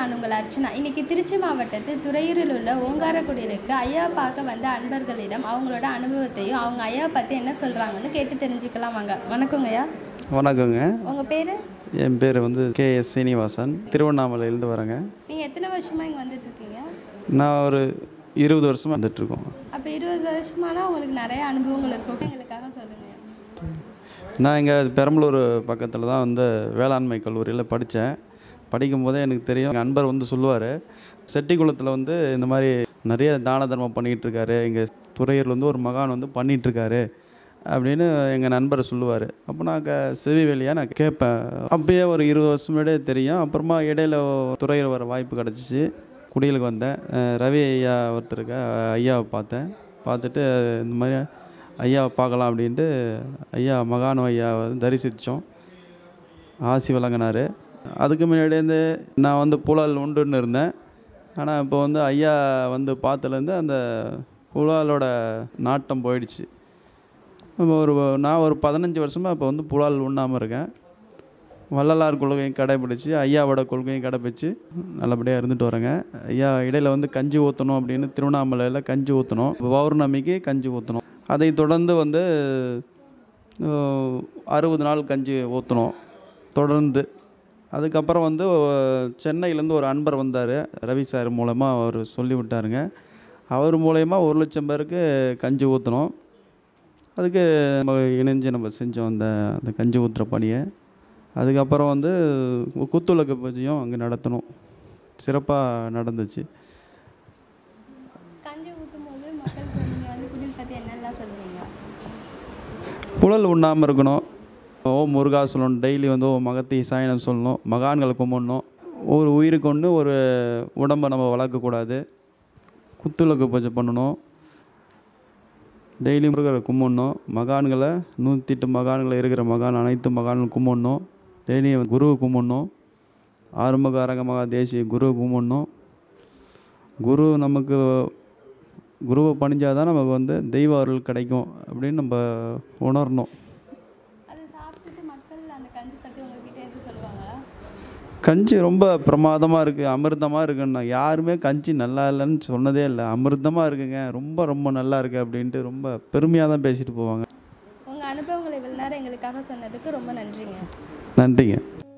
நான் உங்கள் அர்ச்சனா இன்னைக்கு திருச்சி மாவட்டத்தில் துறையூரில் உள்ள ஓங்காரக்குடிலுக்கு ஐயா பார்க்க வந்த அன்பர்களிடம் அவங்களோட அனுபவத்தையும் அவங்க ஐயா பற்றி என்ன சொல்கிறாங்கன்னு கேட்டு தெரிஞ்சுக்கலாம் வாங்க வணக்கங்க ஐயா வணக்கங்க உங்கள் பேர் என் பேர் வந்து கே எஸ் சீனிவாசன் திருவண்ணாமலையிலேருந்து வரேங்க நீங்கள் எத்தனை வருஷமாக இங்கே வந்துட்டு இருக்கீங்க நான் ஒரு இருபது வருஷமாக வந்துட்டுருக்கோம் அப்போ இருபது வருஷமானா உங்களுக்கு நிறைய அனுபவங்கள் இருக்கும் எங்களுக்காக சொல்லுங்கள் நான் இங்கே பெரம்பலூர் பக்கத்தில் தான் வந்து வேளாண்மை கல்லூரியில் படித்தேன் படிக்கும்போதே எனக்கு தெரியும் எங்கள் அன்பர் வந்து சொல்லுவார் செட்டிக்குளத்தில் வந்து இந்த மாதிரி நிறைய தான தர்மம் பண்ணிகிட்டு இருக்காரு இங்கே துறையூரில் வந்து ஒரு மகான் வந்து பண்ணிகிட்டு இருக்காரு அப்படின்னு எங்கள் நண்பர் சொல்லுவார் அப்போ நான் க செவி வெளியாக நான் கேட்பேன் அப்பயே ஒரு இருபது வருஷம் முன்னாடியே தெரியும் அப்புறமா இடையில துறையூர் வர வாய்ப்பு கிடச்சிச்சு குடிலுக்கு வந்தேன் அஹ் ரவி ஐயா ஒருத்தருக்கு ஐயாவை பார்த்தேன் பார்த்துட்டு இந்த மாதிரி ஐயாவை பார்க்கலாம் அப்படின்ட்டு ஐயா மகானு ஐயாவை வந்து தரிசித்தோம் ஆசி வழங்கினார் அதுக்கு முன்னாடியே நான் வந்து புலால் உண்டுன்னு இருந்தேன் ஆனால் இப்போ வந்து ஐயா வந்து பார்த்ததுலேருந்து அந்த புலாலோட நாட்டம் போயிடுச்சு இப்போ ஒரு நான் ஒரு பதினஞ்சு வருஷமாக இப்போ வந்து புலால் உண்ணாமல் இருக்கேன் வள்ளலார் கொள்கையும் கடைபிடிச்சு ஐயாவோட கொள்கையும் கடைபிடிச்சு நல்லபடியாக இருந்துட்டு வரேங்க ஐயா இடையில வந்து கஞ்சி ஊற்றணும் அப்படின்னு திருவண்ணாமலையில் கஞ்சி ஊற்றணும் பௌர்ணமிக்கு கஞ்சி ஊற்றணும் அதை தொடர்ந்து வந்து அஹ், அறுபது நாள் கஞ்சி ஊற்றணும் தொடர்ந்து அதுக்கப்புறம் வந்து சென்னையிலேருந்து ஒரு அன்பர் வந்தார் ரவி சார் மூலமாக அவர் சொல்லி விட்டாருங்க அவர் மூலயமா ஒரு லட்சம் பேருக்கு கஞ்சி ஊற்றணும் அதுக்கு நம்ம இணைஞ்சு நம்ம செஞ்சோம் அந்த அந்த கஞ்சி ஊற்றுற பணியை அதுக்கப்புறம் வந்து குத்துவிளக்கு பூஜையும் அங்கே நடத்தணும் சிறப்பாக நடந்துச்சு கஞ்சி ஊற்றும் போது மக்களுக்கு நீங்கள் வந்து குடில் பற்றி என்னெல்லாம் சொல்லுவீங்க புழல் உண்ணாமல் இருக்கணும் ஓம் முருகா சொல்லணும் டெய்லி வந்து ஓ மகத்தி சாயனம் சொல்லணும் மகான்களை கும்பிடணும் ஒரு உயிருக்கு ஒன்று ஒரு உடம்பை நம்ம வளர்க்கக்கூடாது குத்துவிளக்கு பூஜை பண்ணணும் டெய்லி முருகரை கும்பிடணும் மகான்களை நூற்றி எட்டு மகான்களை இருக்கிற மகான் அனைத்து மகான்களும் கும்பிடணும் டெய்லி குருவை கும்பிடணும் ஆறுமுக அரங்கமகா தேசிய குருவை கும்பிடணும் குரு நமக்கு குருவை பணிஞ்சால் தான் நமக்கு வந்து தெய்வ அருள் கிடைக்கும் அப்படின்னு நம்ம உணரணும் அதை சாப்பிட்டுட்டு மக்கள் அந்த கஞ்சி பற்றி உங்ககிட்ட எது சொல்லுவாங்களா கஞ்சி ரொம்ப பிரமாதமாக இருக்குது அமிர்தமாக இருக்குன்னா யாருமே கஞ்சி நல்லா இல்லைன்னு சொன்னதே இல்லை அமிர்தமாக இருக்குங்க ரொம்ப ரொம்ப நல்லா இருக்குது அப்படின்ட்டு ரொம்ப பெருமையாக தான் பேசிட்டு போவாங்க உங்கள் அனுபவங்களை இவ்வளோ நேரம் எங்களுக்காக சொன்னதுக்கு ரொம்ப நன்றிங்க நன்றிங்க